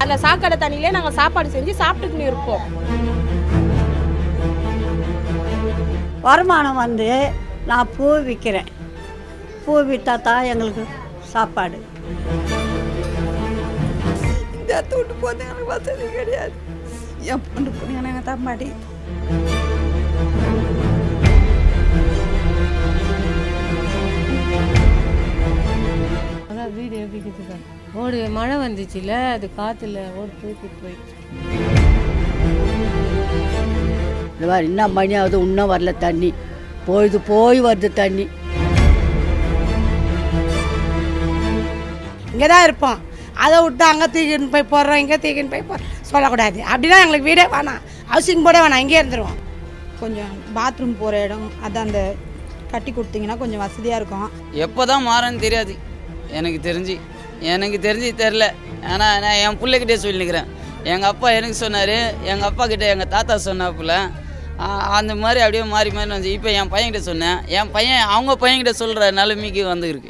அந்த சாக்கடை தண்ணியிலே நாங்கள் சாப்பாடு செஞ்சு சாப்பிட்டுக்கின்னு இருப்போம் வருமானம் வந்து நான் பூ விற்கிறேன் பூ விற்றா தான் எங்களுக்கு சாப்பாடு இந்த இடத்த விட்டு போது எனக்கு வசதி கிடையாது என் பொண்ணு பொண்ணு எங்கள் தம்பாடி அதான் வீடு எப்படி இருக்குது ஓடு மழை வந்துச்சுல அது காற்றுல ஓடு தூக்கிட்டு போயிடுச்சு இந்த மாதிரி இன்னும் மணி ஆகுது இன்னும் வரல தண்ணி பொழுது போய் வருது தண்ணி இங்கே தான் இருப்போம் அதை விட்டு அங்கே தூக்கின்னு போய் போடுறோம் இங்கே தூக்கின்னு போய் போடுறோம் சொல்லக்கூடாது அப்படின்னா எங்களுக்கு வீடே வேணாம் ஹவுசிங் போட வேணாம் இங்கே இருந்துருவோம் கொஞ்சம் பாத்ரூம் போகிற இடம் அதான் அந்த கட்டி கொடுத்தீங்கன்னா கொஞ்சம் வசதியாக இருக்கும் எப்போ தான் மாறன்னு தெரியாது எனக்கு தெரிஞ்சு எனக்கு தெரிஞ்சு தெரில ஆனால் நான் என் பிள்ளைகிட்டே சொல்லிக்கிறேன் எங்கள் அப்பா எனக்கு சொன்னார் எங்கள் அப்பா கிட்ட எங்கள் தாத்தா சொன்னாப்புல ஆ, அந்த மாதிரி அப்படியே மாறி மாறி வந்து இப்போ என் பையன்கிட்ட சொன்னேன் என் பையன் அவங்க பையன்கிட்ட சொல்கிற நிலைமைக்கு வந்துருக்கு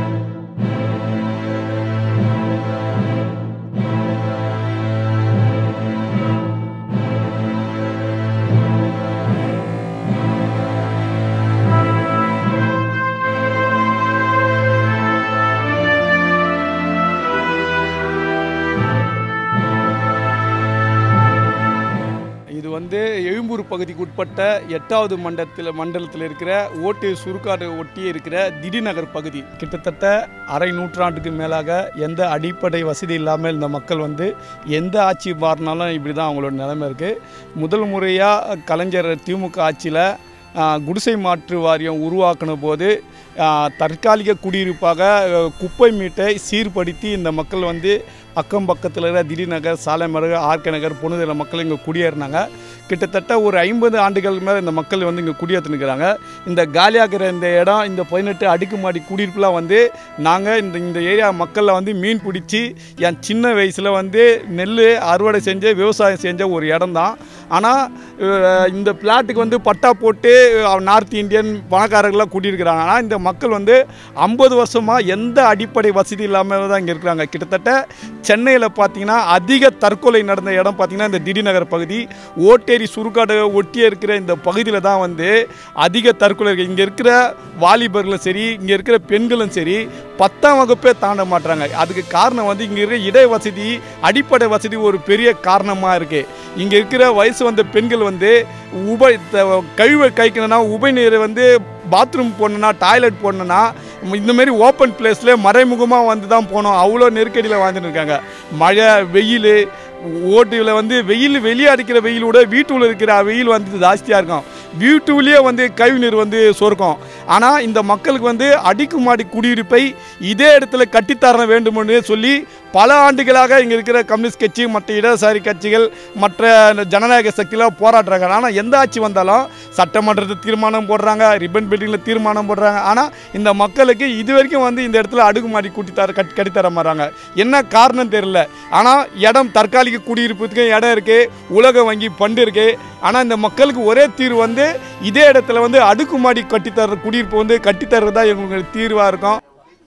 இது வந்து எழும்பூர் பகுதிக்கு உட்பட்ட எட்டாவது மண்டலத்தில் மண்டலத்தில் இருக்கிற ஓட்டு சுருக்காடு ஒட்டியே இருக்கிற திடீநகர் பகுதி கிட்டத்தட்ட அரை நூற்றாண்டுக்கு மேலாக எந்த அடிப்படை வசதி இல்லாமல் இந்த மக்கள் வந்து எந்த ஆட்சி மாறினாலும் இப்படி தான் அவங்களோட நிலைமை இருக்குது முதல் முறையாக கலைஞர் திமுக ஆட்சியில் குடிசை மாற்று வாரியம் உருவாக்கின போது ஆ, தற்காலிக குடியிருப்பாக அ, குப்பை மீட்டை சீர்படுத்தி இந்த மக்கள் வந்து அக்கம் பக்கத்தில் இருக்கிற திடீநகர் சாலைமருக ஆர்கே நகர் பொண்ணுதல மக்கள் இங்கே குடியேறினாங்க கிட்டத்தட்ட ஒரு ஐம்பது ஆண்டுகள் மேலே இந்த மக்கள் வந்து இங்கே குடியேற்றினுக்கிறாங்க இந்த காலியாகிற இந்த இடம் இந்த பதினெட்டு அடுக்குமாடி குடியிருப்புலாம் வந்து நாங்கள் இந்த இந்த ஏரியா மக்களில் வந்து மீன் பிடிச்சி என் சின்ன வயசில் வந்து நெல் அறுவடை செஞ்ச விவசாயம் செஞ்ச ஒரு இடம் தான் ஆனால் இந்த பிளாட்டுக்கு வந்து பட்டா போட்டு அஹ், நார்த் இந்தியன் பணக்காரர்கள்லாம் குடியிருக்கிறாங்க ஆனால் இந்த மக்கள் வந்து ஐம்பது வருஷமாக எந்த அடிப்படை வசதி இல்லாமல் தான் இங்கே இருக்கிறாங்க கிட்டத்தட்ட சென்னையில் பார்த்தீங்கன்னா அதிக தற்கொலை நடந்த இடம் பார்த்தீங்கன்னா இந்த திடீநகர் பகுதி ஓட்டேரி சுருக்காடு ஒட்டியே இருக்கிற இந்த பகுதியில் தான் வந்து அதிக தற்கொலை இருக்குது இங்கே இருக்கிற வாலிபர்களும் சரி இங்கே இருக்கிற பெண்களும் சரி பத்தாம் வகுப்பே தாண்ட மாட்றாங்க அதுக்கு காரணம் வந்து இங்கே இருக்கிற இட வசதி அடிப்படை வசதி ஒரு பெரிய காரணமாக இருக்குது இங்கே இருக்கிற வயசு வந்த பெண்கள் வந்து உப த- கழிவை கைக்கணும்னா உபை நீரை வந்து பாத்ரூம் போடணுன்னா டாய்லெட் போடணுன்னா இந்த மாதிரி ஓப்பன் பிளேஸில் மறைமுகமாக வந்து தான் போனோம் அவ்வளோ நெருக்கடியில் வாழ்ந்துட்டு இருக்காங்க மழை வெயில் ஓட்டுவில் வந்து வெயில் வெளியே அடிக்கிற வெயிலோட வீட்டுக்குள்ள இருக்கிற வெயில் வந்து ஜாஸ்தியாக இருக்கும் வீட்டுலேயே வந்து கழிவுநீர் வந்து சொருக்கும் ஆனால் இந்த மக்களுக்கு வந்து அடுக்குமாடி குடியிருப்பை இதே இடத்துல கட்டித்தர வேண்டும்னு சொல்லி பல ஆண்டுகளாக இங்கே இருக்கிற கம்யூனிஸ்ட் கட்சி மற்ற இடதுசாரி கட்சிகள் மற்ற இந்த ஜனநாயக சக்திலாம் போராடுறாங்க ஆனால் எந்த ஆட்சி வந்தாலும் சட்டமன்றத்தில் தீர்மானம் போடுறாங்க ரிப்பன் பில்டிங்கில் தீர்மானம் போடுறாங்க ஆனால் இந்த மக்களுக்கு இது வரைக்கும் வந்து இந்த இடத்துல அடுக்குமாடி கூட்டி தர கட்டி கட்டித்தர மாட்டாங்க என்ன காரணம் தெரியல ஆனால் இடம் தற்காலிக குடியிருப்புக்கு இடம் இருக்குது உலக வங்கி பண்டு இருக்குது ஆனால் இந்த மக்களுக்கு ஒரே தீர்வு வந்து இதே இடத்துல வந்து அடுக்குமாடி கட்டித்தர குடியிருப்பு வந்து கட்டித்தர்றது தான் எங்களுக்கு தீர்வாக இருக்கும்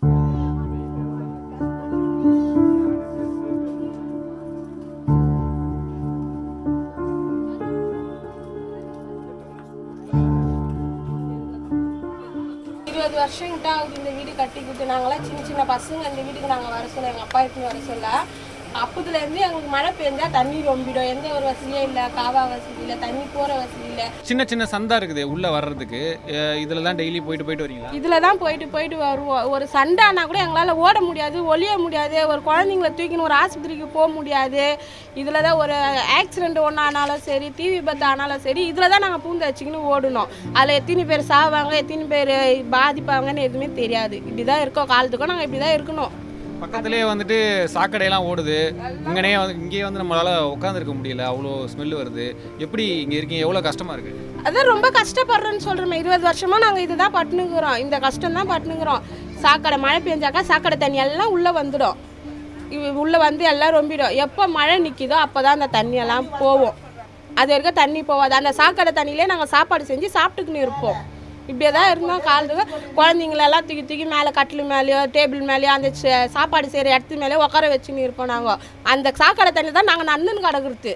இருபது வருஷம் கிட்ட ஆகுது இந்த வீடு கட்டி கொடுத்து நாங்களாம் சின்ன சின்ன பசங்க இந்த வீட்டுக்கு நாங்கள் வர சொல்ல எங்கள் அப்பா எடுத்துன்னு வர சொல்ல அப்போதுலேருந்து எங்களுக்கு மழை பெஞ்சா தண்ணி ரொம்பிடும் எந்த ஒரு வசதியும் இல்லை காவா வசதி இல்லை தண்ணி போகிற வசதி இல்லை சின்ன சின்ன சந்தா இருக்குது உள்ள வர்றதுக்கு அஹ் இதுல தான் டெய்லி போயிட்டு போயிட்டு வரீங்களா இதில் தான் போயிட்டு போயிட்டு வருவோம் ஒரு சண்டைனா கூட எங்களால் ஓட முடியாது ஒளிய முடியாது ஒரு குழந்தைங்கள தூக்கின்னு ஒரு ஆஸ்பத்திரிக்கு போக முடியாது இதில் தான் ஒரு ஆக்சிடென்ட் ஒன்று ஆனாலும் சரி தீ விபத்து ஆனாலும் சரி இதில் தான் நாங்கள் பூந்து வச்சுக்கின்னு ஓடணும் அதில் எத்தனை பேர் சாவாங்க எத்தனை பேர் பாதிப்பாங்கன்னு எதுவுமே தெரியாது இப்படி தான் இருக்கோம் காலத்துக்கும் நாங்கள் இப்படி தான் இருக்கணும் பக்கத்துலேயே வந்துட்டு சாக்கடையெல்லாம் ஓடுது இங்கனே வந்து இங்கேயே வந்து நம்மளால உட்காந்துருக்க முடியல அவ்வளோ ஸ்மெல் வருது எப்படி இங்க இருக்கீங்க எவ்வளோ கஷ்டமா இருக்கு அதான் ரொம்ப கஷ்டப்படுறோன்னு சொல்கிறோமே இருபது வருஷமாக நாங்கள் இதுதான் பட்டுனுக்குறோம் இந்த கஷ்டம் தான் பட்டுனுக்குறோம் சாக்கடை மழை பெஞ்சாக்கா சாக்கடை தண்ணி எல்லாம் உள்ளே வந்துடும் உள்ளே வந்து எல்லாம் ரொம்பிடும் எப்போ மழை நிற்கிதோ அப்போ தான் அந்த தண்ணியெல்லாம் போகும் அது வரைக்கும் தண்ணி போகாது அந்த சாக்கடை தண்ணியிலே நாங்கள் சாப்பாடு செஞ்சு சாப்பிட்டுக்கின்னு இருப்போம் இப்படியே தான் இருந்தோம் காலத்துக்கு குழந்தைங்களெல்லாம் தூக்கி தூக்கி மேலே கட்டில் மேலேயோ டேபிள் மேலேயோ அந்த ச- சாப்பாடு செய்கிற இடத்து மேலேயோ உட்கார வச்சுன்னு இருப்போம் நாங்கள் அந்த சாக்கடை தண்ணி தான் நாங்கள் நந்துன்னு கிடக்குறது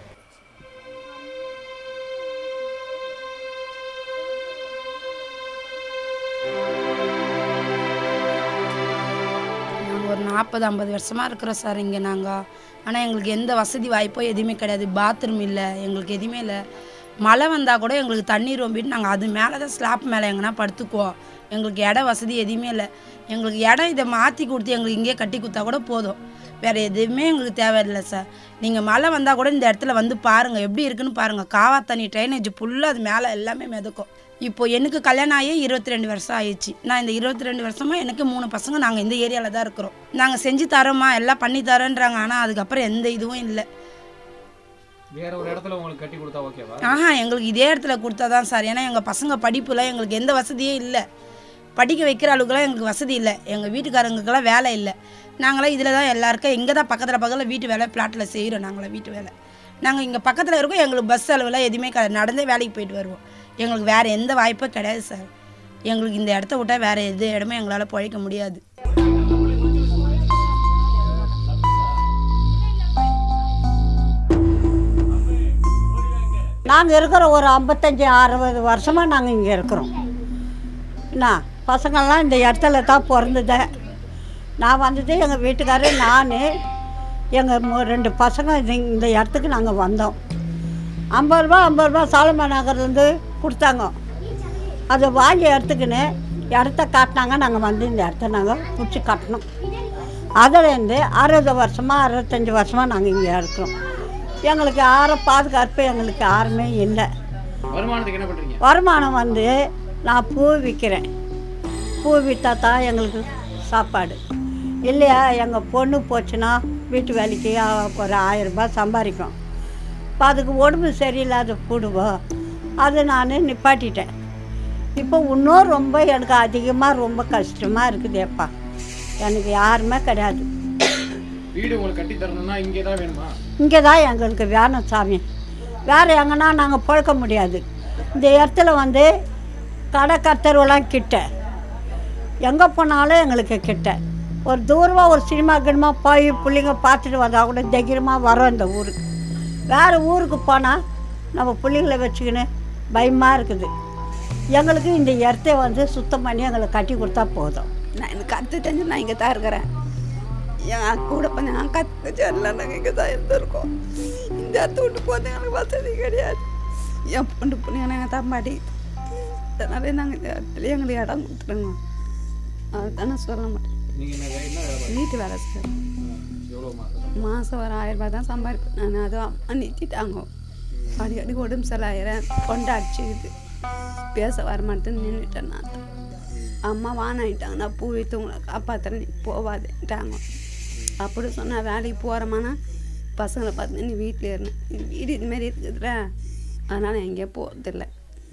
நாங்கள் ஒரு நாற்பது ஐம்பது வருஷமாக இருக்கிறோம் சார் இங்கே நாங்கள் ஆனால் எங்களுக்கு எந்த வசதி வாய்ப்போ எதுவுமே கிடையாது பாத்ரூம் இல்லை எங்களுக்கு எதுவுமே இல்லை மழை வந்தால் கூட எங்களுக்கு தண்ணி ரொம்பிட்டு நாங்கள் அது மேலே தான் ஸ்லாப் மேலே எங்கன்னா படுத்துக்குவோம் எங்களுக்கு இட வசதி எதுவுமே இல்லை எங்களுக்கு இடம் இதை மாற்றி கொடுத்து எங்களுக்கு இங்கேயே கட்டி கொடுத்தா கூட போதும் வேறு எதுவுமே எங்களுக்கு தேவையில்லை சார் நீங்கள் மழை வந்தால் கூட இந்த இடத்துல வந்து பாருங்கள் எப்படி இருக்குன்னு பாருங்கள் காவா தண்ணி ட்ரைனேஜ் ஃபுல்லாக அது மேலே எல்லாமே மிதக்கும் இப்போ எனக்கு கல்யாணம் ஆகி இருபத்தி ரெண்டு வருஷம் ஆயிடுச்சு நான் இந்த இருபத்தி ரெண்டு வருஷமா எனக்கு மூணு பசங்க நாங்கள் இந்த ஏரியாவில் தான் இருக்கிறோம் நாங்கள் செஞ்சு தரோமா எல்லாம் பண்ணி தரோன்றாங்க ஆனால் அதுக்கப்புறம் எந்த இதுவும் இல்லை வேற ஒரு இடத்துல உங்களுக்கு கட்டி கொடுத்தா ஓகேவா ஆஹா எங்களுக்கு இதே இடத்துல கொடுத்தா தான் சார் ஏன்னா எங்கள் பசங்க படிப்புல எங்களுக்கு எந்த வசதியும் இல்லை படிக்க வைக்கிற அளவுக்குலாம் எங்களுக்கு வசதி இல்லை எங்கள் வீட்டுக்காரங்களுக்கெல்லாம் வேலை இல்லை நாங்களாம் இதில் தான் எல்லாருக்கும் இங்கே தான் பக்கத்தில் பக்கத்தில் வீட்டு வேலை பிளாட்டில் செய்கிறோம் நாங்களாம் வீட்டு வேலை நாங்கள் இங்கே பக்கத்தில் இருக்கோம் எங்களுக்கு பஸ் செலவுலாம் எதுவுமே கிடையாது நடந்தே வேலைக்கு போயிட்டு வருவோம் எங்களுக்கு வேறு எந்த வாய்ப்பும் கிடையாது சார் எங்களுக்கு இந்த இடத்த விட்டால் வேறு எது இடமே எங்களால் பிழைக்க முடியாது நாங்கள் இருக்கிற ஒரு ஐம்பத்தஞ்சு அறுபது வருஷமாக நாங்கள் இங்கே இருக்கிறோம் என்ன பசங்கள்லாம் இந்த இடத்துல தான் பிறந்தது நான் வந்தது எங்கள் வீட்டுக்காரர் நான் எங்கள் ரெண்டு பசங்க இது இந்த இடத்துக்கு நாங்கள் வந்தோம் ஐம்பது ரூபா ஐம்பது ரூபா சாலமா நகர்லேருந்து கொடுத்தாங்க அதை வாங்கி எடுத்துக்கின்னு இடத்த காட்டினாங்க நாங்கள் வந்து இந்த இடத்த நாங்கள் பிடிச்சி கட்டினோம் அதுலேருந்து அறுபது வருஷமாக அறுபத்தஞ்சி வருஷமாக நாங்கள் இங்கே இருக்கிறோம் எங்களுக்கு யாரும் பாதுகாப்பு எங்களுக்கு யாருமே இல்லை வருமானத்துக்கு என்ன பண்றீங்க வருமானம் வந்து நான் பூ விற்கிறேன் பூ விற்றா தான் எங்களுக்கு சாப்பாடு இல்லையா எங்கள் பொண்ணு போச்சுன்னா வீட்டு வேலைக்கு ஆ, ஒரு ஆயிரம் ரூபாய் சம்பாதிக்கும் இப்போ அதுக்கு உடம்பு சரியில்லாத போடுவோம் அது நான் நிப்பாட்டிட்டேன் இப்போ இன்னும் ரொம்ப எனக்கு அதிகமாக ரொம்ப கஷ்டமாக இருக்குதேப்பா எனக்கு யாருமே கிடையாது வீடு உங்களுக்கு கட்டி தரணும்னா இங்கே தான் வேணுமா இங்கே தான் எங்களுக்கு வேணும் சாமி வேறு எங்கன்னா நாங்கள் பழக்க முடியாது இந்த இடத்துல வந்து கடை கத்தருவெல்லாம் கிட்ட எங்கே போனாலும் எங்களுக்கு கிட்ட ஒரு தூரமாக ஒரு சினிமா கினிமா போய் பிள்ளைங்க பார்த்துட்டு வந்தால் கூட தைரியமாக வரோம் இந்த ஊருக்கு வேறு ஊருக்கு போனால் நம்ம பிள்ளைங்கள வச்சுக்கின்னு பயமாக இருக்குது எங்களுக்கு இந்த இடத்த வந்து சுத்தம் பண்ணி எங்களுக்கு கட்டி கொடுத்தா போதும் நான் எனக்கு கற்று தெரிஞ்சு நான் இங்கே தான் இருக்கிறேன் என் கூட பண்ண நான் கற்று எல்லாம் நாங்கள் இங்கே தான் இருந்திருக்கோம் இந்த இடத்த விட்டு போகிறது எனக்கு வசதி கிடையாது என் பொண்ணு பொண்ணு எங்கள் தான் மாட்டி அதனால நாங்கள் இந்த இடத்துல எங்களுக்கு இடம் கொடுத்துருங்க அதுதான் நான் சொல்ல மாட்டேன் நீங்க என்ன வே- என்ன வேலை பார்க்கறீங்க? வீட்டு வேலை சார் எவ்வளவு மாசம் மாதம் ஒரு ஆயிரம் ரூபாய் தான் சம்பாதிப்பேன் நான் அதுவும் அம்மா நிறுத்திட்டாங்க அடிக்கடி உடம்பு சரியாயிரம் கொண்டை அடிச்சுக்குது பேச வர மாட்டேன்னு நின்றுட்டேன் நான் அம்மா வானாயிட்டாங்க நான் பூ வித்து உங்களை காப்பாற்றுறேன் நீ போவாதேன்ட்டாங்க அப்படி சொன்னால் வேலைக்கு போகிறோமானா பசங்களை பார்த்து நீ வீட்டில் இருந்தேன் வீடு இதுமாரி இருக்குதுல அதனால் நான் எங்கேயும் போகிறதில்ல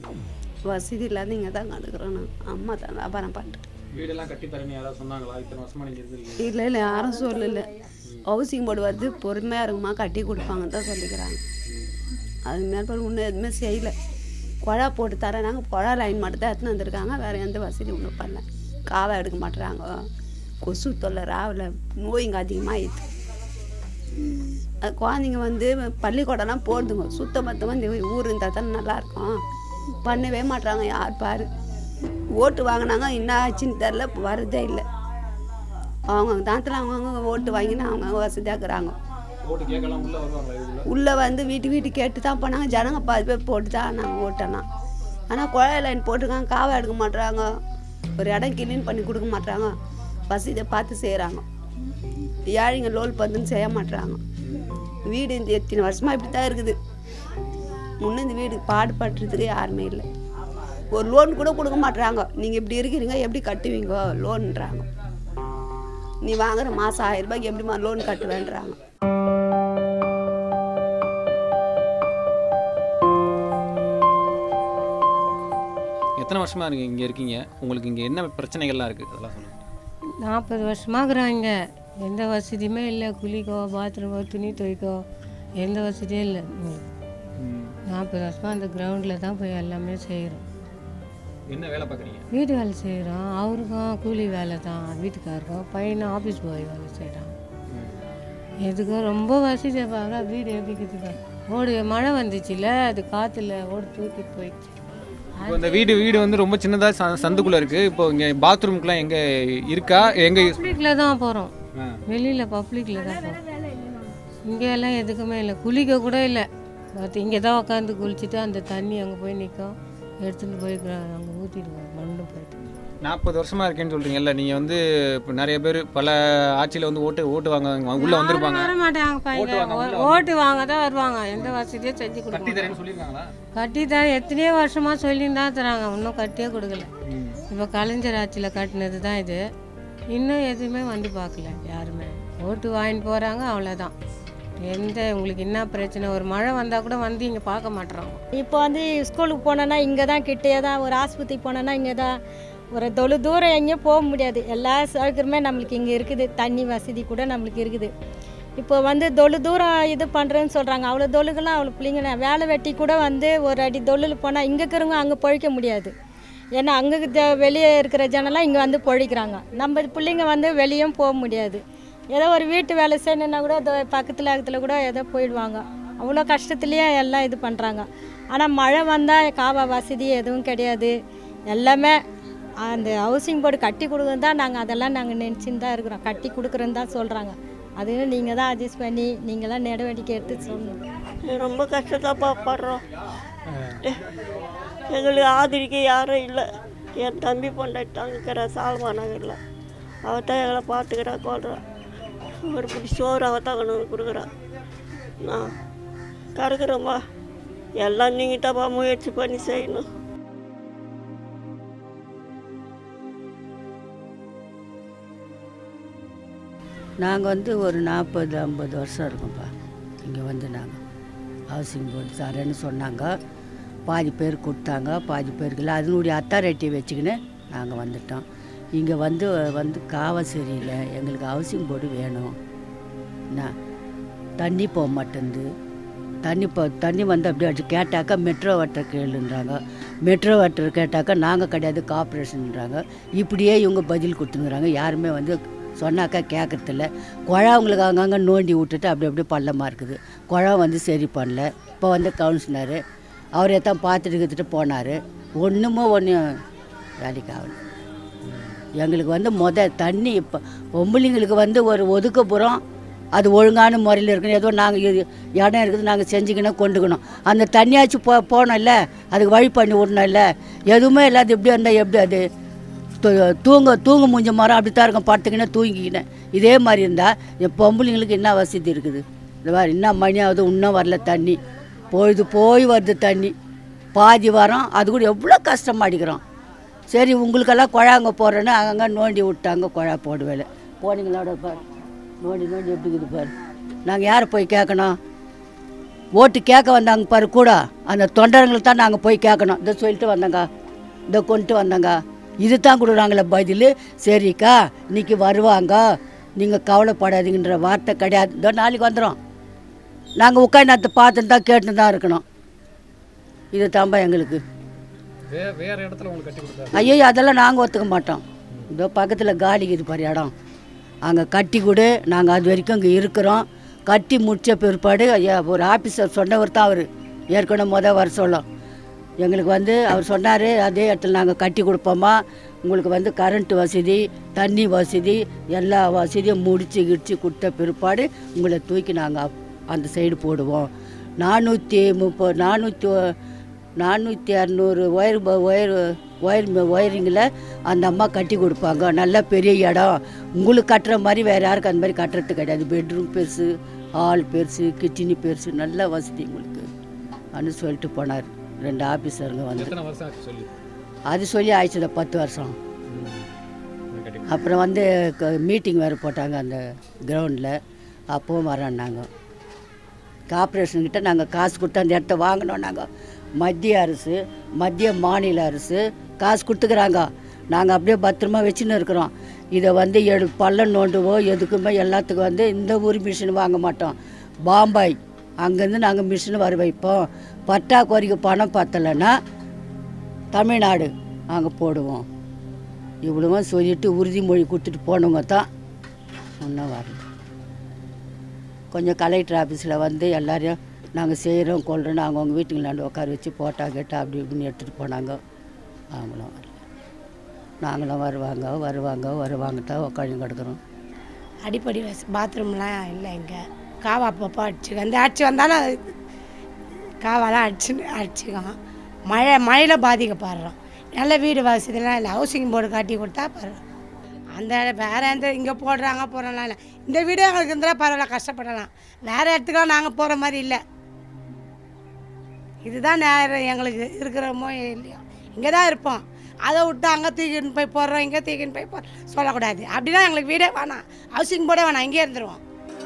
வசதி இல்லாத இங்கே தான் கண்டுக்கிறேன் நான் அம்மா தான் வியாபாரம் பண்ணுறேன் வீடெல்லாம் கட்டி தரேன்னு யாராவது சொன்னாங்களா இத்தனை வருஷமா நீங்க இருந்திருக்கீங்க இல்லை இல்லை யாரும் சொல்லலை ஹவுசிங் போர்டு வந்து பொறுமையாக இருக்குமா கட்டி கொடுப்பாங்கன்னு தான் சொல்லிக்கிறாங்க அது மேற்பாடு ஒன்றும் எதுவுமே செய்யலை குழா போட்டு தரேன் நாங்கள் குழா லைன் மட்டும் தான் எடுத்துன்னு வந்திருக்காங்க வேறு எந்த வசதி ஒன்றும் பண்ணல காவை எடுக்க மாட்டுறாங்க கொசு தொல்லை ராவில் நோய்ங்க அதிகமாகிடுது அது குழந்தைங்க வந்து பள்ளிக்கூடம்லாம் போடுதுங்க சுத்தபத்தமாக இந்த ஊர் இருந்தால் தானே நல்லாயிருக்கும் பண்ணவே மாட்றாங்க யார் பாரு ஓட்டு வாங்கினாங்க என்ன ஆச்சுன்னு தெரில இப்போ வரதே இல்லை அவங்க தாத்தில் அவங்கவுங்க ஓட்டு வாங்கினா அவங்க வசதியாக இருக்கிறாங்க ஓட்டு கேட்கலாம் உள்ள வருவாங்களா இதுல உள்ளே வந்து வீட்டு வீட்டு கேட்டு தான் போனாங்க ஜனங்க பாதி பேர் போட்டு தான் நாங்கள் ஓட்டனா ஆனால் குழாய் லைன் போட்டிருக்காங்க காவை எடுக்க மாட்றாங்க ஒரு இடம் கிளீன் பண்ணி கொடுக்க மாட்றாங்க வசதியை பார்த்து செய்கிறாங்க ஏழைங்க லோல் பந்துன்னு செய்ய மாட்றாங்க வீடு இந்த எத்தனை வருஷமாக இப்படி தான் இருக்குது முன்னே இந்த வீடு பாடுபட்டுறதுக்கு யாருமே இல்லை ஒரு லோன் கூட கொடுக்க மாட்றாங்க நீங்கள் இப்படி இருக்கிறீங்க எப்படி கட்டுவீங்க லோன்ன்றாங்க நீ வாங்குற மாதம் ஆயிரம் ரூபாய்க்கு எப்படிம்மா லோன் கட்டுவேன்றாங்க எத்தனை வருஷமா இருக்கு இங்க இருக்கீங்க உங்களுக்கு இங்க என்ன பிரச்சனைகள்லாம் இருக்கு அதெல்லாம் சொல்லுங்க நாற்பது வருஷமாக்குறாங்க எந்த வசதியுமே இல்லை குளிக்கோ பாத்ரூமோ துணி துவைக்கோ எந்த வசதியும் இல்லை நாற்பது வருஷமாக அந்த கிரவுண்டில் தான் போய் எல்லாமே செய்கிறோம் என்ன வேலை பார்க்குறீங்க வீட்டு வேலை செய்கிறோம் அவருக்கும் கூலி வேலை தான் வீட்டுக்காருக்கும் பையனும் ஆஃபீஸ் போய் வேலை செய்கிறான் எதுக்கும் ரொம்ப வசதி பாருங்க வீடு எப்படி இருக்குதுக்கா ஓடு மழை வந்துச்சுல அது காற்றுல ஓடு தூக்கிட்டு போயிடுச்சு இப்போ இந்த வீடு வீடு வந்து ரொம்ப சின்னதாக ச சந்துக்குள்ளே இருக்குது இப்போ இங்கே பாத்ரூம்க்குலாம் எங்கே இருக்கா எங்கே யூஸ் பப்ளிக்கில் தான் போகிறோம் ஆ. வெளியில் பப்ளிக்கில் தான் போகிறோம் இங்கே எல்லாம் எதுக்குமே இல்லை குளிக்க கூட இல்லை பார்த்து இங்கே தான் உட்காந்து குளிச்சுட்டு அந்த தண்ணி அங்கே போய் நிற்கும் எடுத்துகிட்டு போய் அங்கே ஊற்றிடுவோம் மண்ணு போயிட்டு நாற்பது வருஷமா இருக்கேன்னு சொல்றீங்கல்ல நீங்க வந்து இப்போ நிறைய பேர் பல ஆட்சியில் வந்து ஓட்டு ஓட்டு வாங்க உள்ள வந்திருப்பாங்க வர மாட்டாங்க ஓட்டு பையங்க வாங்க, உள்ள ஓ- ஓட்டு வாங்க தான் வருவாங்க எந்த வசதியும் செஞ்சு கட்டி கொடுக்க தரேன்னு சொல்லியிருக்காங்களா கட்டி தான் எத்தனையோ வருஷமா சொல்லின்னு தான் தராங்க இன்னும் கட்டியே கொடுக்கல இப்போ கலைஞர் ஆட்சியில் கட்டினது தான் இது இன்னும் எதுவுமே வந்து பார்க்கல யாருமே ஓட்டு வாங்கிட்டு போகிறாங்க அவ்வளோதான் எந்த உங்களுக்கு என்ன பிரச்சனை ஒரு மழை வந்தால் கூட வந்து இங்கே பார்க்க மாட்றாங்க இப்போ வந்து ஸ்கூலுக்கு போனோன்னா இங்கே தான் கிட்டே தான் ஒரு ஆஸ்பத்திரிக்கு போனோன்னா இங்கே தான் ஒரு தொழு தூரம் எங்கேயும் போக முடியாது எல்லா சௌகரியமே நம்மளுக்கு இங்கே இருக்குது தண்ணி வசதி கூட நம்மளுக்கு இருக்குது இப்போ வந்து தொழு தூரம் இது பண்ணுறேன்னு சொல்கிறாங்க அவ்வளோ தொழுகெல்லாம் அவ்வளோ பிள்ளைங்க வேலை வெட்டி கூட வந்து ஒரு அடி தொழில் போனால் இங்கே இருக்கிறவங்க அங்கே பொழைக்க முடியாது ஏன்னா அங்கே வெளியே இருக்கிற ஜனம்லாம் இங்கே வந்து பொழிக்கிறாங்க நம்ம பிள்ளைங்க வந்து வெளியும் போக முடியாது ஏதோ ஒரு வீட்டு வேலை செய்யணுன்னா கூட இதோ பக்கத்தில் பக்கத்தில் கூட ஏதோ போயிடுவாங்க அவ்வளோ கஷ்டத்துலேயே எல்லாம் இது பண்ணுறாங்க ஆனால் மழை வந்தால் காவா வசதி எதுவும் கிடையாது எல்லாமே அந்த ஹவுசிங் போர்டு கட்டி கொடுக்குறது தான் நாங்கள் அதெல்லாம் நாங்கள் நினச்சின்னு தான் இருக்கிறோம் கட்டி கொடுக்குறேன்னு தான் சொல்கிறாங்க அதுவும் நீங்கள் தான் அட்ஜஸ்ட் பண்ணி நீங்கள் தான் நடவடிக்கை எடுத்து சொல்லணும் ரொம்ப கஷ்டத்தாப்பா படுறோம் எங்களுக்கு ஆதரிக்க யாரும் இல்லை என் தம்பி பொண்டாட்டி தங்கிக்கிற சால்மா நகரில் அவள் தான் எங்களை பார்த்துக்கிறா கொள்றா ஒரு பிடி சோறு அவள் தான் கொண்டு வந்து கொடுக்குறா நான் கறக்குறோம்மா எல்லாம் நீங்கள் தான்ப்பா முயற்சி பண்ணி செய்யணும் நாங்கள் வந்து ஒரு நாற்பது ஐம்பது வருஷம் இருக்கோம்ப்பா இங்கே வந்து நாங்கள் ஹவுசிங் போர்டு தரேன்னு சொன்னாங்க பாதி பேர் கொடுத்தாங்க பாதி பேருக்கு இல்லை அதனுடைய அத்தாரிட்டியை வச்சுக்கின்னு நாங்கள் வந்துட்டோம் இங்கே வந்து வந்து காவ சரியில்லை எங்களுக்கு ஹவுசிங் போர்டு வேணும் என்ன தண்ணி போக மாட்டேங்குது தண்ணி போ தண்ணி வந்து அப்படியே அடிச்சு கேட்டாக்கா மெட்ரோ வாட்டர் கேளுன்றாங்க மெட்ரோ வாட்டர் கேட்டாக்கா நாங்கள் கிடையாது கார்ப்பரேஷன்ன்றாங்க இப்படியே இவங்க பதில் கொடுத்துங்கிறாங்க யாருமே வந்து சொன்னாக்கா கேட்கறதில்ல குழா அவங்களுக்கு அங்கங்கே நோண்டி விட்டுட்டு அப்படி அப்படியே பள்ளமாக இருக்குது குழா வந்து சரி பண்ணல இப்போ வந்து கவுன்சிலரு அவரே தான் பார்த்துட்டு கித்துட்டு போனார் ஒன்றுமோ ஒன்று வேலைக்கு ஆகல எங்களுக்கு வந்து முத தண்ணி இப்போ பொம்பளைங்களுக்கு வந்து ஒரு ஒதுக்கப்புறம் அது ஒழுங்கான முறையில் இருக்கணும் ஏதோ நாங்கள் இடம் இருக்குது நாங்கள் செஞ்சுக்கணும் கொண்டுக்கணும் அந்த தண்ணியாச்சும் போ போனோம்ல அதுக்கு வழி பண்ணி விடணும்ல எதுவுமே இல்லாத எப்படி இருந்தால் எப்படி அது தூ- தூங்க தூங்க முடிஞ்ச மரம் அப்படி தான் இருக்கும் படுத்துக்கினேன் தூங்கிக்கினேன் இதே மாதிரி இருந்தால் என் பொம்பளைங்களுக்கு என்ன வசதி இருக்குது இந்த மாதிரி இன்னும் மணி ஆகுது இன்னும் வரல தண்ணி பொழுது போய் வருது தண்ணி பாதி வரோம் அது கூட எவ்வளோ கஷ்டமாடிக்கிறோம் சரி உங்களுக்கெல்லாம் குழாங்க போடுறேன்னு அங்கங்கே நோண்டி விட்டாங்க குழா போடுவேல போனீங்களோட பாரு நோண்டி நோண்டி எப்படி இருக்குது பாரு நாங்கள் யாரை போய் கேட்கணும் ஓட்டு கேட்க வந்தாங்க பாரு கூட அந்த தொண்டர்களை தான் நாங்கள் போய் கேட்கணும் இதை சொல்லிட்டு வந்தோங்க இதை கொண்டு வந்தோங்க இது தான் கொடுக்குறாங்களே பதில் சரிக்கா இன்னைக்கு வருவாங்க நீங்கள் கவலைப்படாதீங்கன்ற வார்த்தை கிடையாது இதோ நாளைக்கு வந்துடும் நாங்கள் உட்காந்து அதை பார்த்துட்டு தான் கேட்டுன்னு தான் இருக்கணும் இது தான்பா எங்களுக்கு வேற வேற இடத்துல உங்களுக்கு கட்டி கொடுத்தாரு ஐயோ அதெல்லாம் நாங்கள் ஒத்துக்க மாட்டோம் இதோ பக்கத்தில் காலிக்கு இது பாரு இடம் அங்கே கட்டி கொடு நாங்கள் அது வரைக்கும் இங்கே இருக்கிறோம் கட்டி முடிச்ச பிற்பாடு ஐயா ஒரு ஆஃபீஸர் சொன்னவர் தான் அவர் ஏற்கனவே முத வர சொல்லும் எங்களுக்கு வந்து அவர் சொன்னார் அதே இடத்துல நாங்கள் கட்டி கொடுப்போமா உங்களுக்கு வந்து கரண்ட் வசதி தண்ணி வசதி எல்லா வசதியும் முடிச்சு கிடிச்சு கொடுத்த பிற்பாடு உங்களை தூக்கி நாங்கள் அந்த சைடு போடுவோம் நானூற்றி முப்பது நானூற்றி நானூற்றி அறநூறு ஒயர் ப- ஒயர் ஒயர் ம- ஒயரிங்கில் அந்த அம்மா கட்டி கொடுப்பாங்க நல்ல பெரிய இடம் உங்களுக்கு கட்டுற மாதிரி வேறு யாருக்கும் அந்த மாதிரி கட்டுறது கிடையாது பெட்ரூம் பெருசு ஹால் பெருசு கிச்சனி பெருசு நல்ல வசதி உங்களுக்கு அப்படின்னு சொல்லிட்டு போனார் ரெண்டு ஆஃபீஸருங்க வந்து எத்தனை வருஷம் ஆச்சு சொல்லி அது சொல்லி ஆயிடுச்சுல பத்து வருஷம் அப்புறம் வந்து மீட்டிங் வேறு போட்டாங்க அந்த கிரவுண்டில் அப்பவும் வரேன்னாங்க கார்ப்பரேஷன்கிட்ட நாங்கள் காசு கொடுத்து அந்த இடத்த வாங்கினோம் நாங்கள் மத்திய அரசு மத்திய மாநில அரசு காசு கொடுத்துக்கிறாங்க நாங்கள் அப்படியே பத்திரமா வச்சுன்னு இருக்கிறோம் இதை வந்து எடு பள்ளம் நோண்டுவோ எதுக்குமே எல்லாத்துக்கும் வந்து இந்த ஊர் மிஷின் வாங்க மாட்டோம் பாம்பாய் அங்கேருந்து நாங்கள் மிஷின் வர வைப்போம் பற்றாக்குறைக்கு பணம் பத்தலைன்னா தமிழ்நாடு அங்கே போடுவோம் இவ்வளவும் சொல்லிட்டு உறுதிமொழி கொடுத்துட்டு போனவங்க தான் ஒன்றும் வரல கொஞ்சம் கலெக்டர் ஆஃபீஸில் வந்து எல்லாரையும் நாங்கள் செய்கிறோம் கொள்கிறோன்னு அவங்கவுங்க வீட்டுங்களாண்டு உட்கார வச்சு போட்டா கேட்டா அப்படி இப்படின்னு எடுத்துகிட்டு போனாங்க அவங்களும் வரல நாங்களும் வருவாங்க வருவாங்க வருவாங்க தான் உட்காந்து கிடக்குறோம் அடிப்படை வச பாத்ரூம்லாம் இல்லை இங்கே காவா அப்பப்போ அடிச்சுக்க அந்த அடிச்சு வந்தாலும் அது காவாலாம் அடிச்சு அடிச்சுக்கோம் மழை மழையில் பாதிக்கப்படுறோம் நல்ல வீடு வசதிலாம் இல்லை ஹவுசிங் போர்டு கட்டி கொடுத்தா பரவாயில்ல அந்த வேறு எந்த இங்கே போடுறாங்க போகிறோம்லாம் இல்லை இந்த வீடு எங்களுக்கு இருந்தால் பரவாயில்ல கஷ்டப்படலாம் வேறு இடத்துக்குலாம் நாங்கள் போகிற மாதிரி இல்லை இதுதான் நேரம் எங்களுக்கு இருக்கிறோமோ இல்லையோ இங்கே தான் இருப்போம் அதை விட்டு அங்கே தூக்கின்னு போய் போடுறோம் இங்கே தூக்கின்னு போய் போடுறோம் சொல்லக்கூடாது அப்படின்னா எங்களுக்கு வீடே வேணாம் ஹவுசிங் போர்டே வேணாம் இங்கே இருந்துருவோம்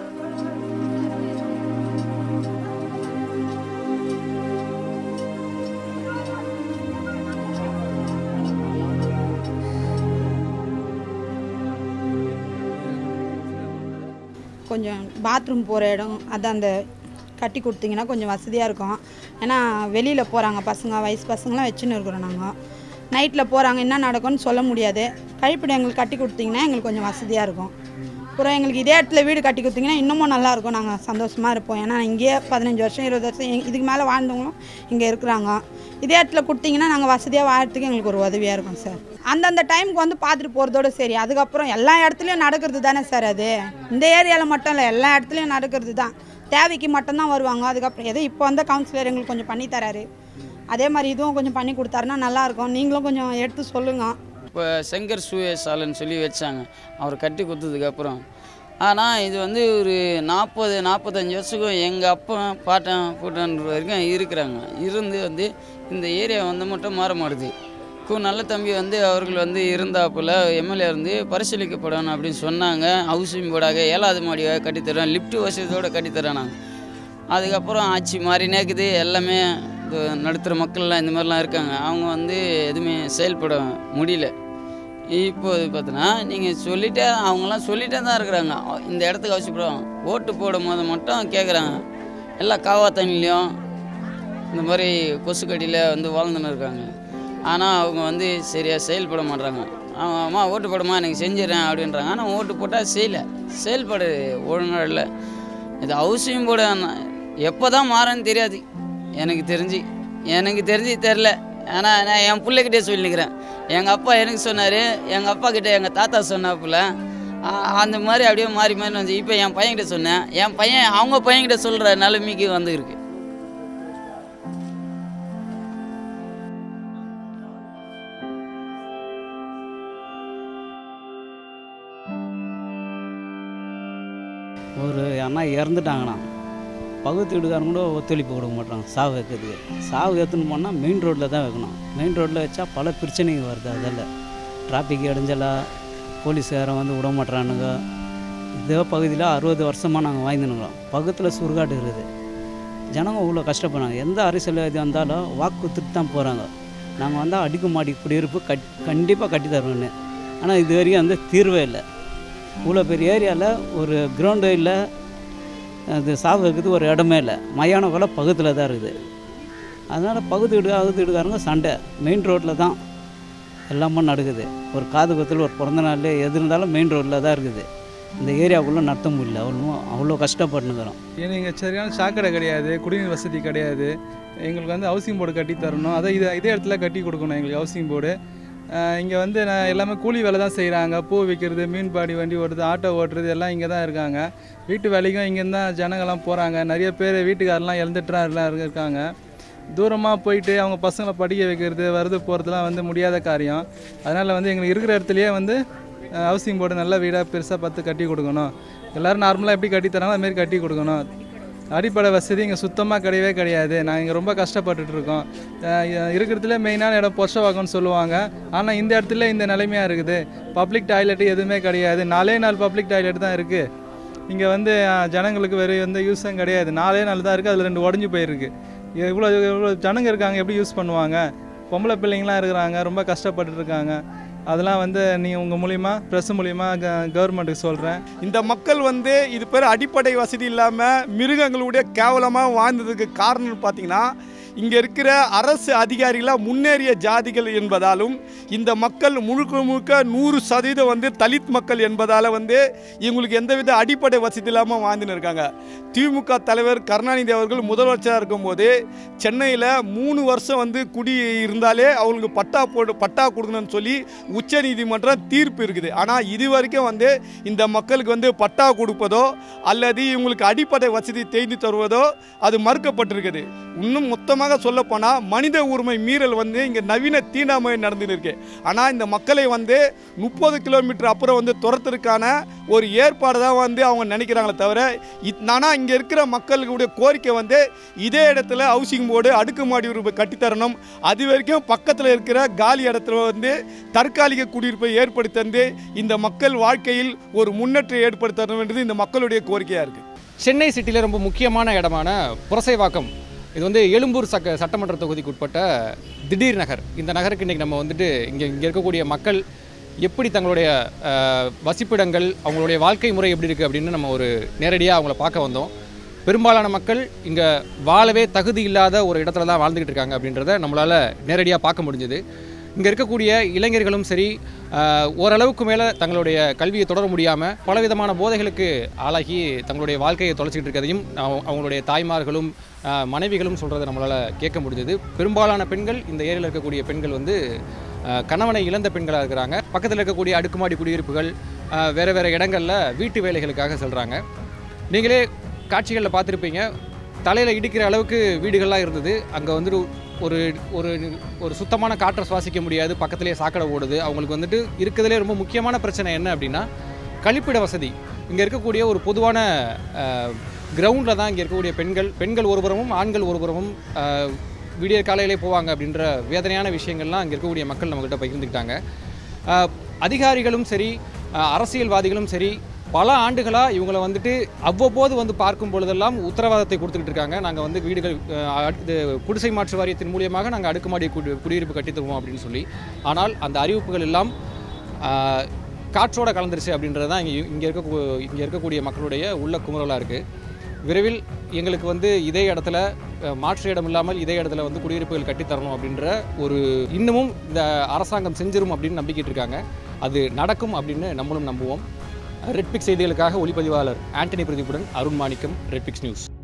கொஞ்சம் பாத்ரூம் போகிற இடம் அது அந்த கட்டி கொடுத்தீங்கன்னா கொஞ்சம் வசதியாக இருக்கும் ஏன்னா வெளியில் போகிறாங்க பசங்க வயசு பசங்களாம் வச்சுன்னு இருக்கிறோம் நாங்கள் நைட்டில் போகிறாங்க என்ன நடக்கும்னு சொல்ல முடியாது கழிப்பிடம் எங்களுக்கு கட்டி கொடுத்தீங்கன்னா எங்களுக்கு கொஞ்சம் வசதியாக இருக்கும் அப்புறம் எங்களுக்கு இதே இடத்துல வீடு கட்டி கொடுத்தீங்கன்னா இன்னமும் நல்லாயிருக்கும் நாங்கள் சந்தோஷமாக இருப்போம் ஏன்னா இங்கேயே பதினஞ்சு வருஷம் இருபது வருஷம் எங்க- இதுக்கு மேலே வாழ்ந்தவங்களும் இங்கே இருக்கிறாங்க இதே இடத்துல கொடுத்தீங்கன்னா நாங்கள் வசதியாக வாழறதுக்கு எங்களுக்கு ஒரு உதவியாக இருக்கும் சார் அந்தந்த டைமுக்கு வந்து பார்த்துட்டு போகிறதோட சரி அதுக்கப்புறம் எல்லா இடத்துலையும் நடக்கிறது தானே சார் அது இந்த ஏரியாவில் மட்டும் இல்லை எல்லா இடத்துலையும் நடக்கிறது தான் தேவைக்கு மட்டும்தான் வருவாங்க அதுக்கப்புறம் ஏதோ இப்போ வந்த கவுன்சிலர் எங்களுக்கு கொஞ்சம் பண்ணி தராரு அதே மாதிரி இதுவும் கொஞ்சம் பண்ணி கொடுத்தாருன்னா நல்லாயிருக்கும் நீங்களும் கொஞ்சம் எடுத்து சொல்லுங்கள் இப்போ சங்கர் சூய சாலைன்னு சொல்லி வச்சாங்க அவர் கட்டி கொடுத்ததுக்கப்புறம் ஆனால் இது வந்து ஒரு நாற்பது நாற்பத்தஞ்சு வருஷத்துக்கும் எங்கள் அப்பா பாட்டன் பூட்டன் வரைக்கும் இருக்கிறாங்க இருந்து வந்து இந்த ஏரியா வந்து மட்டும் மாற மாட்டுது கு நல்ல தம்பி வந்து அவர்கள் வந்து இருந்தாப்புல எம்எல்ஏ இருந்து பரிசீலிக்கப்படணும் அப்படின்னு சொன்னாங்க ஹவுசிங் போர்டாக ஏழாவது மாடியாக கட்டித்தரோம் லிஃப்ட் வசதியோடு கட்டித்தரோம் நாங்கள் அதுக்கப்புறம் ஆட்சி மாறினே இருக்குது எல்லாமே இந்த நடுத்தர மக்கள்லாம் இந்த மாதிரிலாம் இருக்காங்க அவங்க வந்து எதுவுமே செயல்பட முடியல இப்போது பார்த்தோன்னா நீங்கள் சொல்லிட்டே அவங்களாம் சொல்லிட்டே தான் இருக்கிறாங்க இந்த இடத்துக்கு அவசியப்படும் ஓட்டு போடும் போது மட்டும் கேட்குறாங்க எல்லாம் காவா தண்ணிலையும் இந்த மாதிரி கொசுக்கடியில் வந்து வாழ்ந்துன்னு இருக்காங்க ஆனால் அவங்க வந்து சரியாக செயல்பட மாட்றாங்க அவங்க அம்மா ஓட்டு போடுமா எனக்கு செஞ்சிடறேன் அப்படின்றாங்க ஆனால் ஓட்டு போட்டால் செய்யலை செயல்படு ஒழுங்காக இல்லை இது அவசியம் போட எப்போ தான் மாறன்னு தெரியாது எனக்கு தெரிஞ்சு எனக்கு தெரிஞ்சு தெரில ஆனால் நான் என் பிள்ளைகிட்டே சொல்லிக்கிறேன் எங்கள் அப்பா எனக்கு சொன்னார் எங்கள் அப்பா கிட்ட எங்கள் தாத்தா சொன்னாப்புல ஆ- அந்த மாதிரி அப்படியே மாறி மாறி வந்து இப்போ என் பையன்கிட்ட சொன்னேன் என் பையன் அவங்க பையன்கிட்ட சொல்கிற நிலைமைக்கு வந்துருக்கு ஒரு அண்ணா இறந்துட்டாங்கண்ணா பகுத்து வீடுக்காரங்க கூட ஒத்துழைப்பு கொடுக்க மாட்டாங்க சாவு வைக்கிறதுக்கு சாவு ஏற்றுன்னு போனால் மெயின் ரோட்டில் தான் வைக்கணும் மெயின் ரோட்டில் வச்சா பல பிரச்சனைங்க வருது அதில் டிராஃபிக் இடைஞ்சலாக போலீஸ்காரன் வந்து விட மாட்றானுங்க இதே பகுதியில் அறுபது வருஷமாக நாங்கள் வாழ்ந்துனுக்கிறோம் பக்கத்தில் சுடுகாடு இருக்குது ஜனங்க இவ்வளோ கஷ்டப்படுறாங்க எந்த அரசியல்வாதி வந்தாலும் வாக்கு கொடுத்துட்டு தான் போகிறாங்க நாங்கள் வந்தால் அடுக்குமாடி குடியிருப்பு கட் கண்டிப்பாக கட்டி தருவோன்னு ஆனால் இது வரைக்கும் வந்து தீர்வே இல்லை இவ்வளோ பெரிய ஏரியாவில் ஒரு கிரவுண்டு இல்லை அது சாவு இருக்குது ஒரு இடமே இல்லை மயான கொலை பக்கத்தில் தான் இருக்குது அதனால் பகுதி வீடு அகுதி வீடுக்காரங்க சண்டை மெயின் ரோட்டில் தான் எல்லாமே நடக்குது ஒரு காது குத்தில் ஒரு பிறந்த நாள் எது இருந்தாலும் மெயின் ரோட்டில் தான் இருக்குது இந்த ஏரியாவுக்குள்ளே நடத்த முடியல அவ்வளோ அவ்வளோ கஷ்டப்பட்டுனுக்குறோம் ஏன்னா இங்கே சரியான சாக்கடை கிடையாது குடிநீர் வசதி கிடையாது எங்களுக்கு வந்து ஹவுசிங் போர்டு கட்டி தரணும் அதை இதை இதே இடத்துல கட்டி கொடுக்கணும் எங்களுக்கு ஹவுசிங் போர்டு இங்கே வந்து நான் எல்லாமே கூலி வேலை தான் செய்கிறாங்க பூ விற்கிறது மீன்பாடி வண்டி ஓட்டுறது ஆட்டோ ஓட்டுறது எல்லாம் இங்கே தான் இருக்காங்க வீட்டு வேலைக்கும் இங்கேருந்து தான் ஜனங்கள்லாம் போகிறாங்க நிறைய பேர் வீட்டுக்காரெலாம் இழந்துட்டு தான் எல்லாம் இருக்காங்க தூரமாக போயிட்டு அவங்க பசங்களை படிக்க வைக்கிறது வருது போகிறதுலாம் வந்து முடியாத காரியம் அதனால் வந்து எங்களுக்கு இருக்கிற இடத்துலையே வந்து ஹவுசிங் போர்டு நல்ல வீடாக பெருசாக பார்த்து கட்டி கொடுக்கணும் எல்லோரும் நார்மலாக எப்படி கட்டி தராங்களோ அதுமாரி கட்டி கொடுக்கணும் அடிப்படை வசதி இங்கே சுத்தமாக கிடையவே கிடையாது நாங்கள் இங்கே ரொம்ப கஷ்டப்பட்டுட்டு இருக்கோம் அஹ் இருக்கிறதுல மெயினான இடம் பொஷவாக்கம்னு சொல்லுவாங்க ஆனால் இந்த இடத்துல இந்த நிலைமையாக இருக்குது பப்ளிக் டாய்லெட் எதுவுமே கிடையாது நாலே நாள் பப்ளிக் டாய்லெட் தான் இருக்குது இங்கே வந்து அஹ், ஜனங்களுக்கு வேறு எந்த யூஸும் கிடையாது நாலே நாள் தான் இருக்குது அதில் ரெண்டு உடஞ்சி போயிருக்கு இவ்வளோ இவ்வளோ ஜனங்க இருக்காங்க எப்படி யூஸ் பண்ணுவாங்க பொம்பளை பிள்ளைங்களாம் இருக்கிறாங்க ரொம்ப கஷ்டப்பட்டுட்டு இருக்காங்க அதெல்லாம் வந்து நீங்கள் உங்கள் மூலிமா ப்ரெஸ் மூலிமா கவர்மெண்ட்டுக்கு சொல்கிறேன் இந்த மக்கள் வந்து இது பேர் அடிப்படை வசதி இல்லாமல் மிருகங்களுடைய கேவலமாக வாழ்ந்ததுக்கு காரணம் பார்த்தீங்கன்னா இங்கே இருக்கிற அரசு அதிகாரிகளாக முன்னேறிய ஜாதிகள் என்பதாலும் இந்த மக்கள் முழுக்க முழுக்க நூறு சதவீதம் வந்து தலித் மக்கள் என்பதால் வந்து இவங்களுக்கு எந்தவித அடிப்படை வசதி இல்லாமல் வாழ்ந்துன்னு இருக்காங்க திமுக தலைவர் கருணாநிதி அவர்கள் முதலமைச்சராக இருக்கும்போது சென்னையில் மூணு வருஷம் வந்து குடி இருந்தாலே அவங்களுக்கு பட்டா போட்டு பட்டா கொடுக்கணும்னு சொல்லி உச்சநீதிமன்றம் தீர்ப்பு இருக்குது ஆனால் இது வரைக்கும் வந்து இந்த மக்களுக்கு வந்து பட்டா கொடுப்பதோ அல்லது இவங்களுக்கு அடிப்படை வசதி தேடி தருவதோ அது மறுக்கப்பட்டிருக்குது இன்னும் மொத்தமாக சொல்லப்போனால் மனித உரிமை மீறல் வந்து இங்கே நவீன தீண்டாமை நடந்துன்னு இருக்கு ஆனால் இந்த மக்களை வந்து முப்பது கிலோமீட்டர் அப்புறம் வந்து துரத்துறதுக்கான ஒரு ஏற்பாடு தான் வந்து அவங்க நினைக்கிறாங்களே தவிர ஆனால் இங்கே இருக்கிற மக்களுடைய கோரிக்கை வந்து இதே இடத்துல ஹவுசிங் போர்டு அடுக்குமாடி உரிமை கட்டித்தரணும் அது வரைக்கும் பக்கத்தில் இருக்கிற காலி இடத்துல வந்து தற்காலிக குடியிருப்பை ஏற்படுத்தி தந்து இந்த மக்கள் வாழ்க்கையில் ஒரு முன்னேற்றம் ஏற்படுத்த தரணுன்றது இந்த மக்களுடைய கோரிக்கையாக இருக்குது சென்னை சிட்டியில் ரொம்ப முக்கியமான இடமான புரசைவாக்கம் இது வந்து எழும்பூர் சக்க சட்டமன்ற தொகுதிக்கு உட்பட்ட திடீர் நகர் இந்த நகருக்கு இன்றைக்கி நம்ம வந்துட்டு இங்கே இங்கே இருக்கக்கூடிய மக்கள் எப்படி தங்களுடைய அஹ், வசிப்பிடங்கள் அவங்களுடைய வாழ்க்கை முறை எப்படி இருக்குது அப்படின்னு நம்ம ஒரு நேரடியாக அவங்கள பார்க்க வந்தோம் பெரும்பாலான மக்கள் இங்கே வாழவே தகுதி இல்லாத ஒரு இடத்துல தான் வாழ்ந்துக்கிட்டு இருக்காங்க அப்படின்றத நம்மளால் நேரடியாக பார்க்க முடிஞ்சுது இங்கே இருக்கக்கூடிய இளைஞர்களும் சரி ஆஹ், ஓரளவுக்கு மேலே தங்களுடைய கல்வியை தொடர முடியாமல் பலவிதமான போதைகளுக்கு ஆளாகி தங்களுடைய வாழ்க்கையை தொலைச்சிக்கிட்டு இருக்கிறதையும் அவங்க- அவங்களுடைய தாய்மார்களும் ஆஹ், மனைவிகளும் சொல்கிறத நம்மளால் கேட்க முடிஞ்சது பெரும்பாலான பெண்கள் இந்த ஏரியாவில் இருக்கக்கூடிய பெண்கள் வந்து ஆஹ், கணவனை இழந்த பெண்களாக இருக்கிறாங்க பக்கத்தில் இருக்கக்கூடிய அடுக்குமாடி குடியிருப்புகள் ஆஹ், வேறு வேறு இடங்களில் வீட்டு வேலைகளுக்காக செல்கிறாங்க நீங்களே காட்சிகளில் பார்த்துருப்பீங்க தலையில் இடிக்கிற அளவுக்கு வீடுகள்லாம் இருந்தது அங்கே வந்துட்டு ஒரு ஒரு ஒரு சுத்தமான காற்றை சுவாசிக்க முடியாது பக்கத்துலேயே சாக்கடை ஓடுது அவங்களுக்கு வந்துட்டு இருக்கிறதுலே ரொம்ப முக்கியமான பிரச்சனை என்ன அப்படின்னா கழிப்பிட வசதி இங்கே இருக்கக்கூடிய ஒரு பொதுவான கிரவுண்டில் தான் இங்கே இருக்கக்கூடிய பெண்கள் பெண்கள் ஒருபுறமும் ஆண்கள் ஒருபுறமும் ஆஹ், விடிய காலையிலே போவாங்க அப்படின்ற வேதனையான விஷயங்கள்லாம் இங்கே இருக்கக்கூடிய மக்கள் நம்மக்கிட்ட பகிர்ந்துக்கிட்டாங்க ஆஹ், அதிகாரிகளும் சரி ஆஹ், அரசியல்வாதிகளும் சரி பல ஆண்டுகளாக இவங்களை வந்துட்டு அவ்வப்போது வந்து பார்க்கும் பொழுதெல்லாம் உத்தரவாதத்தை கொடுத்துக்கிட்டு இருக்காங்க நாங்கள் வந்து வீடுகள் ஆஹ், இது குடிசை மாற்று வாரியத்தின் மூலியமாக நாங்கள் அடுக்குமாடி குடி குடியிருப்பு கட்டித் தருவோம் அப்படின்னு சொல்லி ஆனால் அந்த அறிவிப்புகள் எல்லாம் ஆஹ், காற்றோட கலந்துருச்சு அப்படின்றது தான் இங்கே இங்கே இருக்க இங்கே இருக்கக்கூடிய மக்களுடைய உள்ள குமுறலாக இருக்குது விரைவில் எங்களுக்கு வந்து இதே இடத்துல அஹ், மாற்று இடம் இல்லாமல் இதே இடத்துல வந்து குடியிருப்புகள் கட்டித்தரணும் அப்படின்ற ஒரு இன்னமும் இந்த அரசாங்கம் செஞ்சிரும் அப்படின்னு நம்பிக்கிட்டு இருக்காங்க அது நடக்கும் அப்படின்னு நம்மளும் நம்புவோம் ரெட்பிக் செய்திகளுக்காக ஒளிப்பதிவாளர் ஆண்டனி பிரதீப்புடன் அருண் மாணிக்கம் ரெட்பிக்ஸ் நியூஸ்